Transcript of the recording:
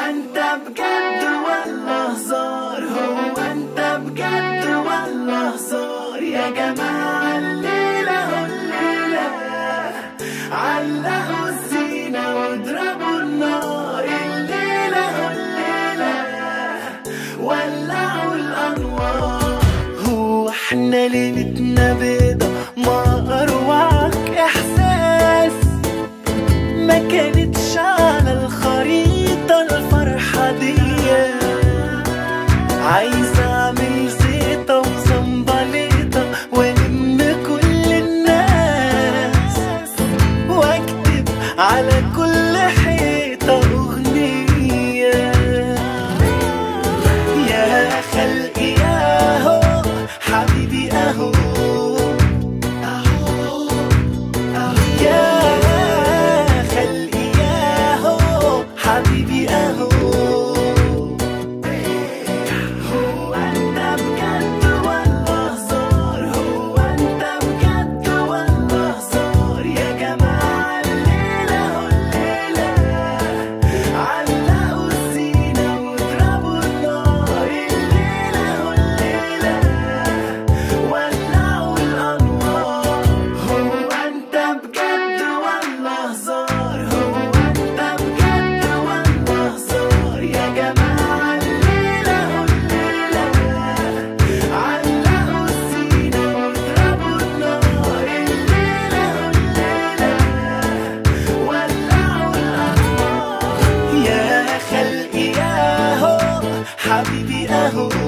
انت بجد ولا هزار هو انت بجد ولا هزار يا جماعة الليلة هو الليلة علقوا الزينة واضربوا النار الليلة هو الليلة ولعوا الأنوار هو احنا ليلتنا بيضة ما أروعك إحساس ما كانتش على الخريطة الفرحة دي عايز أعمل زيطة وزنبليطة وألم كل الناس وأكتب على كل حيطة أغنية يا خلقي ياهو حبيبي أهو يا خلقي ياهو حبيبي أهو هو أنت بجد ولا هزار هو أنت بجد ولا هزار يا جماعة الليلة هو الليلة علقوا الزينة واضربوا النار الليلة هو الليلة ولعوا الأنوار هو أنت بجد ولا هزار هو أنت بجد ولا هزار يا جماعة الليلة هو الليلة علقوا الزينة واضربوا النار الليلة هو الليلة ولعوا الأنوار يا خلقي ياهو حبيبي أهو